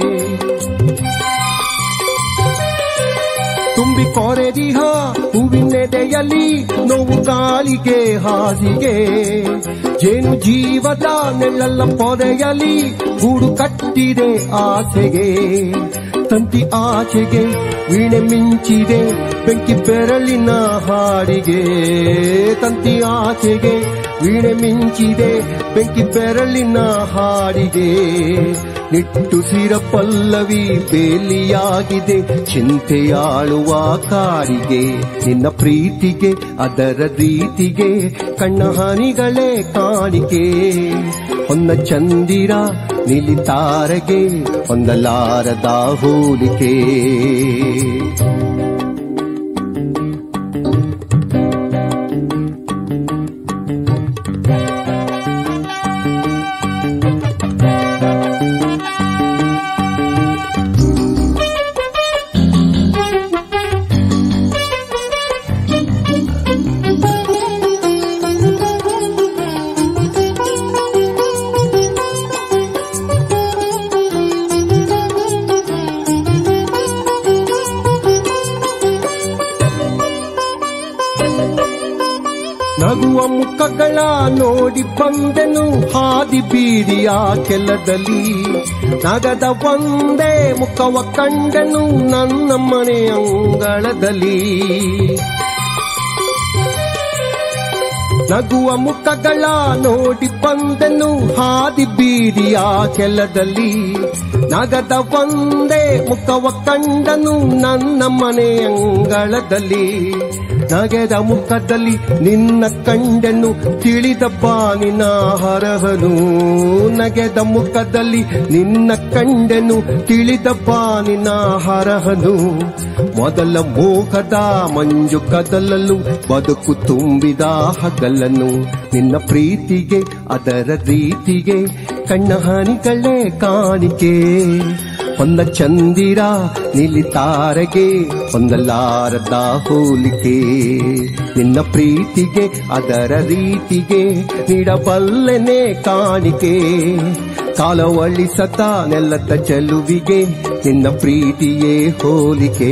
S1: ತುಂಬಿ ಕೊರೆದಿಹ ಹೂವಿನೆದೆಯಲ್ಲಿ ನೋವು ಕಾಲಿಗೆ ಹಾಸಿಗೆ ಜೇನು ಜೀವದ ನೆಳ್ಳಲ್ಲ ಪೊದೆಯಲ್ಲಿ ಗೂಡು ಕಟ್ಟಿದೆ ಆಸೆಗೆ ತಂತಿ ಆಚೆಗೆ ವೀಣೆ ಮಿಂಚಿದೆ ಬೆಂಕಿ ಬೆರಳಿನ ಹಾಡಿಗೆ ತಂತಿ ಆಚೆಗೆ ವೀಣೆ ಮಿಂಚಿದೆ ಬೆಂಕಿ ಬೆರಳಿನ ಹಾಡಿಗೆ ನಿಟ್ಟುಸಿರ ಪಲ್ಲವಿ ಬೇಲಿಯಾಗಿದೆ ಚಿಂತೆಯಾಳುವ ಕಾಡಿಗೆ ನಿನ್ನ ಪ್ರೀತಿಗೆ ಅದರ ರೀತಿಗೆ ಕಣ್ಣ ಹನಿಗಳೇ ಕಾಣಿಕೆ ಹೊನ್ನ ಚಂದಿರ ನಿಲಿತಾರಗೆ ಹೊಂದಲಾರದ ಹೋಲಿಕೆ ನಗುವ ಮುಖಗಳ ನೋಡಿ ಬಂದೆನು ಹಾದಿ ಬೀದಿಯ ಕೆಲದಲ್ಲಿ ನಗದ ಒಂದೇ ಮುಖವ ಕಂಡನು ನನ್ನ ಮನೆ ಅಂಗಳದಲ್ಲಿ ನಗುವ ಮುಖಗಳ ನೋಡಿ ಬಂದನು ಹಾದಿ ಬೀದಿಯ ಕೆಲದಲ್ಲಿ ನಗದ ಒಂದೇ ಮುಖವ ಕಂಡನು ನನ್ನ ಮನೆ ಅಂಗಳದಲ್ಲಿ ನಗೆದ ಮುಖದಲ್ಲಿ ನಿನ್ನ ಕಂಡನು ತಿಳಿದ ಬಾನಿನ ಹರಹನು ನಗೆದ ಮುಖದಲ್ಲಿ ನಿನ್ನ ಕಂಡನು ತಿಳಿದ ಬಾನಿನ ಹರಹನು ಮೊದಲ ಮೋಹದ ಮಂಜು ಕದಲಲು ಬದುಕು ತುಂಬಿದ ಹಗಲನು ನಿನ್ನ ಪ್ರೀತಿಗೆ ಅದರ ರೀತಿಗೆ ಕಣ್ಣ ಹನಿಗಳೇ ಕಾಣಿಕೆ ಹೊಂದ ಚಂದಿರ ನಿಲಿತಾರಗೆ ಹೊಂದಲಾರದ ಹೋಲಿಕೆ ನಿನ್ನ ಪ್ರೀತಿಗೆ ಅದರ ರೀತಿಗೆ ನೀಡಬಲ್ಲೆನೆ ಕಾಣಿಕೆ ಕಾಲವಳಿಸತ ನೆಲದ ಚೆಲುವಿಗೆ ನಿನ್ನ ಪ್ರೀತಿಯೇ ಹೋಲಿಕೆ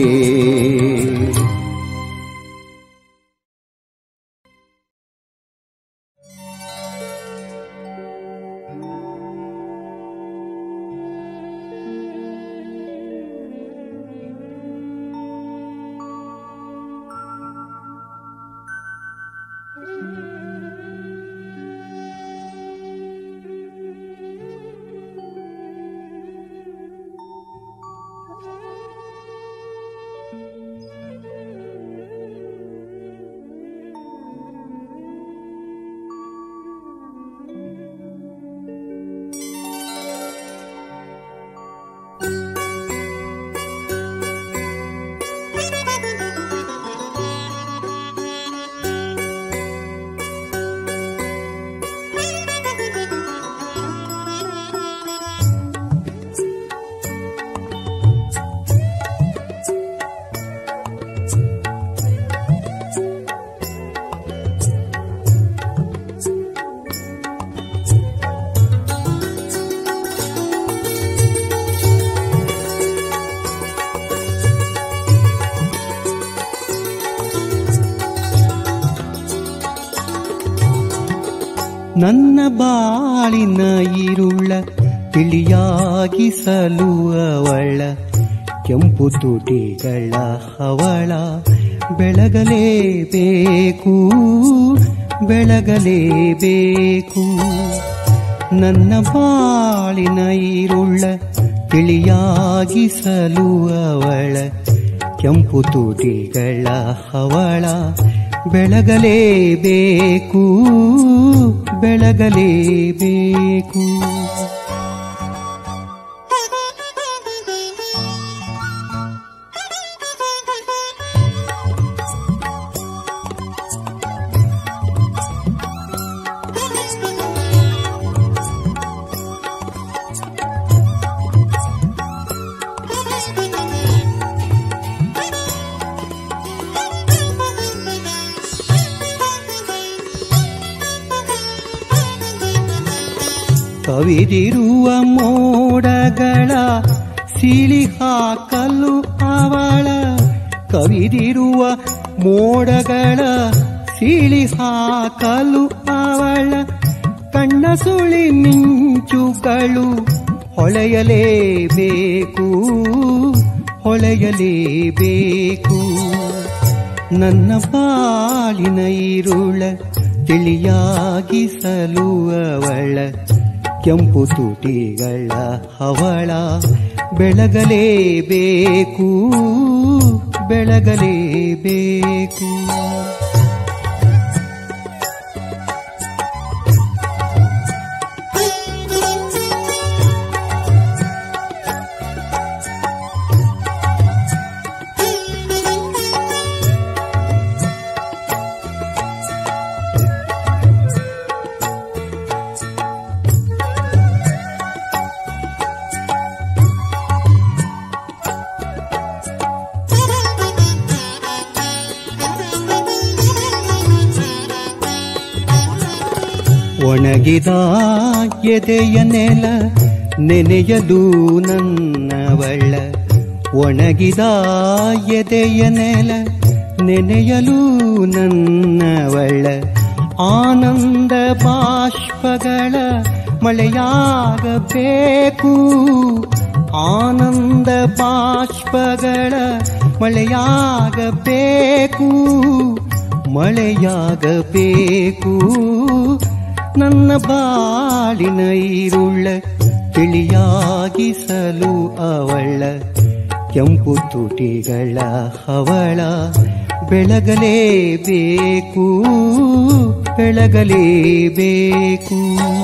S3: ನನ್ನ ಬಾಳಿನ ಈರುಳ್ಳ ತಿಳಿಯಾಗಿಸಲು ಅವಳ ಕೆಂಪು ತುಟಿಗಳ ಹವಳ ಬೆಳಗಲೇಬೇಕು ಬೆಳಗಲೇಬೇಕು ನನ್ನ ಬಾಳಿನ ಈರುಳ್ಳ ತಿಳಿಯಾಗಿಸಲು ಅವಳ ಕೆಂಪು ತುಟಿಗಳ ಹವಳ ಬೆಳಗಲೇಬೇಕು ಬೆಳಗಲೇಬೇಕು ಕವಿದಿರುವ ಮೋಡಗಳ ಸಿಳಿ ಹಾಕಲು ಅವಳ ಕವಿದಿರುವ ಮೋಡಗಳ ಸಿಳಿ ಹಾಕಲು ಅವಳ ಕಣ್ಣ ಸುಳಿ ಮಿಂಚುಗಳು ಹೊಳೆಯಲೇಬೇಕು ಹೊಳೆಯಲೇಬೇಕು ನನ್ನ ಬಾಳಿನ ಈರುಳ ತಿಳಿಯಾಗಿಸಲು ಅವಳ ಕೆಂಪು ತುಟಿಗಳ ಹವಳ ಬೆಳಗಲೇಬೇಕು ಬೆಳಗಲೇಬೇಕು ಒಣಗಿದ ಎದೆಯ ನೆಲ ನೆನೆಯಲು ನನ್ನವಳ ಒಣಗಿದ ಎದೆಯ ನೆಲ ನೆನೆಯಲು ನನ್ನವಳ ಆನಂದ ಬಾಷ್ಪಗಳ ಮಳೆಯಾಗಬೇಕು ಆನಂದ ಬಾಷ್ಪಗಳ ಮಳೆಯಾಗಬೇಕು ಮಳೆಯಾಗಬೇಕು ನನ್ನ ಬಾಳಿನ ಈರುಳ್ಳ ತಿಳಿಯಾಗಿಸಲು ಅವಳ ಕೆಂಪು ತುಟಿಗಳ ಹವಳ ಬೆಳಗಲೇಬೇಕು ಬೆಳಗಲೇಬೇಕು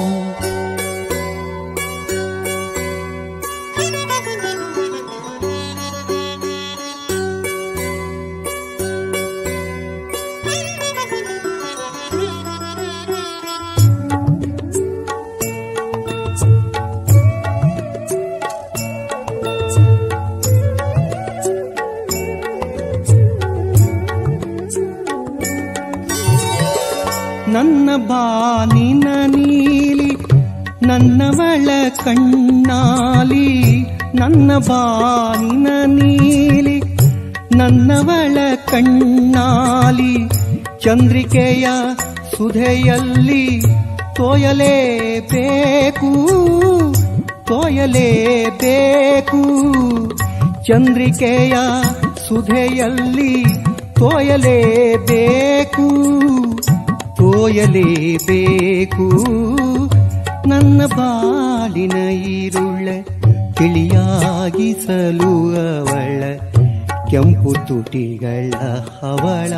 S3: ನನ್ನ ಬಾನಿನ ನೀಲಿ ನನ್ನವಳ ಕಣ್ಣಾಲಿ ನನ್ನ ಬಾನಿನ ನೀಲಿ ನನ್ನವಳ ಕಣ್ಣಾಲಿ ಚಂದ್ರಿಕೆಯ ಸುಧೆಯಲ್ಲಿ ತೋಯಲೇಬೇಕು ತೋಯಲೇಬೇಕು ಚಂದ್ರಿಕೆಯ ಸುಧೆಯಲ್ಲಿ ತೋಯಲೇಬೇಕು ತೋಯಲೇಬೇಕು ನನ್ನ ಬಾಳಿನ ಈರುಳ್ಳ ತಿಳಿಯಾಗಿಸಲು ಅವಳ ಕೆಂಪು ತುಟಿಗಳ ಹವಳ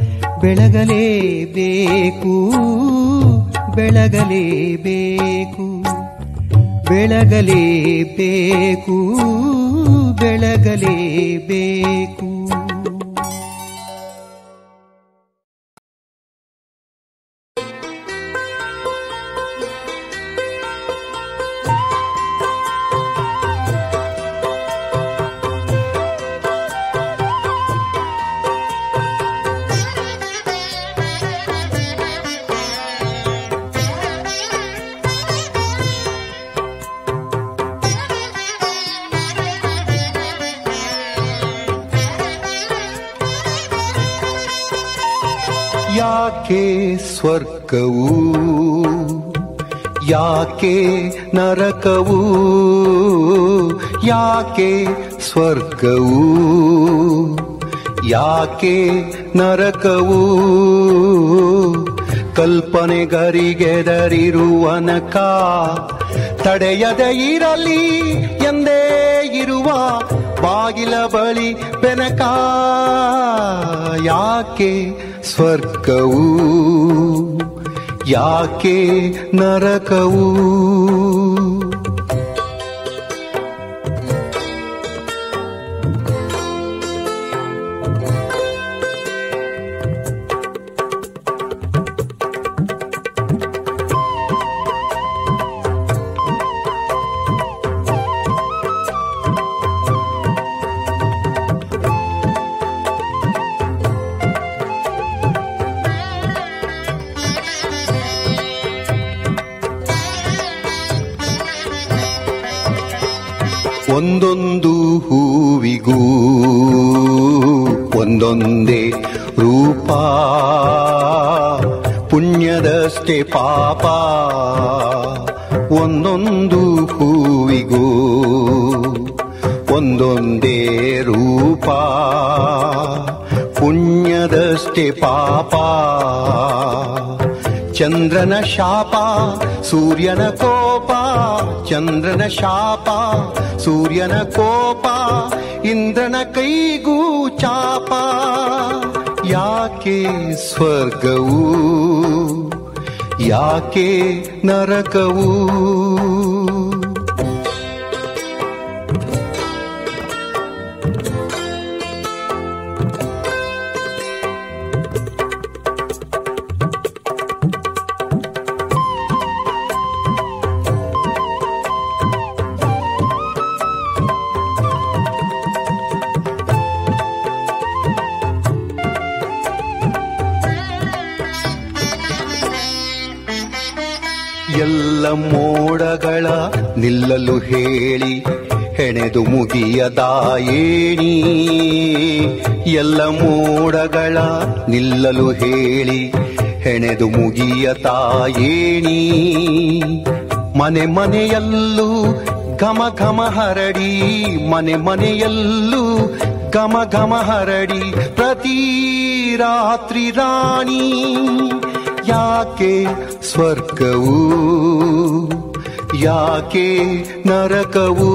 S3: ಬೆಳಗಲೇಬೇಕು ಬೆಳಗಲೇಬೇಕು ಬೆಳಗಲೇಬೇಕು ಬೆಳಗಲೇಬೇಕು
S1: ಯಾಕೆ ಸ್ವರ್ಗವು ಯಾಕೆ ನರಕವು ಯಾಕೆ ಸ್ವರ್ಗವು ಯಾಕೆ ನರಕವು ಕಲ್ಪನೆಗರಿಗೆದರಿರುವನಕ ತಡೆಯದೆ ಇರಲಿ ಎಂದೇ ಇರುವ ಬಾಗಿಲ ಬಳಿ ಬೆನಕ ಯಾಕೆ ಸ್ವರ್ಗವು ಯಾಕೆ ನರಕವು ಒಂದೊಂದು ಹೂವಿಗೂ ಒಂದೊಂದೇ ರೂಪ ಪುಣ್ಯದಷ್ಟೇ ಪಾಪ ಒಂದೊಂದು ಹೂವಿಗೂ ಒಂದೊಂದೇ ರೂಪ ಪುಣ್ಯದಷ್ಟೇ ಪಾಪ ಚಂದ್ರನ ಶಾಪ ಸೂರ್ಯನ ಕೋಪ ಚಂದ್ರನ ಶಾಪ ಸೂರ್ಯನ ಕೋಪ ಇಂದ್ರನ ಕೈಗೂ ಚಾಪ ಯಾಕೆ ಸ್ವರ್ಗವು ಯಾಕೆ ನರಕವು ಎಲ್ಲ ಮೋಡಗಳ ನಿಲ್ಲಲು ಹೇಳಿ ಹೆಣೆದು ಮುಗಿಯದ ಏಣಿ ಎಲ್ಲ ಮೋಡಗಳ ನಿಲ್ಲಲು ಹೇಳಿ ಹೆಣೆದು ಮುಗಿಯದ ಏಣಿ ಮನೆ ಮನೆಯಲ್ಲೂ ಘಮ ಘಮ ಹರಡಿ ಮನೆ ಮನೆಯಲ್ಲೂ ಘಮ ಘಮ ಹರಡಿ ಪ್ರತಿ ರಾತ್ರಿ ರಾಣಿ ಯಾಕೆ ಸ್ವರ್ಗವು ಯಾಕೆ ನರಕವು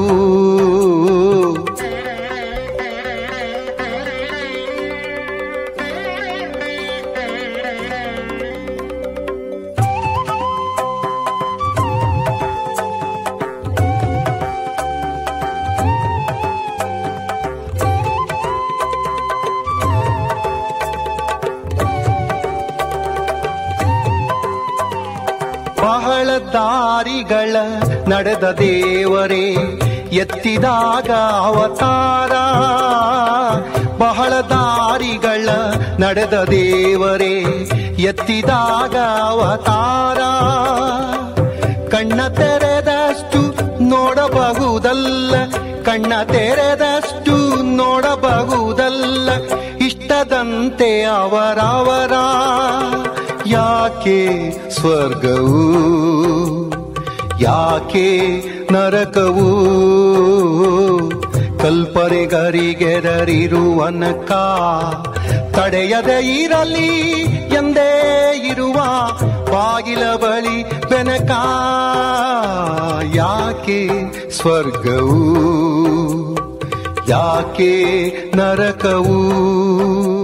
S1: ಬಹಳ ದಾರಿಗಳ ನಡೆದ ದೇವರೇ ಎತ್ತಿದಾಗ ಅವತಾರ ಬಹಳ ದಾರಿಗಳ ನಡೆದ ದೇವರೇ ಎತ್ತಿದಾಗ ಅವತಾರ ಕಣ್ಣ ತೆರೆದಷ್ಟು ನೋಡಬಹುದಲ್ಲ ಕಣ್ಣ ತೆರೆದಷ್ಟು ನೋಡಬಹುದಲ್ಲ ಇಷ್ಟದಂತೆ ಅವರವರ ಯಾಕೆ ಸ್ವರ್ಗವು ಯಾಕೆ ನರಕವು ಕಲ್ಪನೆಗರಿಗೆದರಿರುವನಕ ತಡೆಯದೆ ಇರಲಿ ಎಂದೇ ಇರುವ ಬಾಗಿಲ ಬಳಿ ಬೆನಕ ಯಾಕೆ ಸ್ವರ್ಗವು ಯಾಕೆ ನರಕವು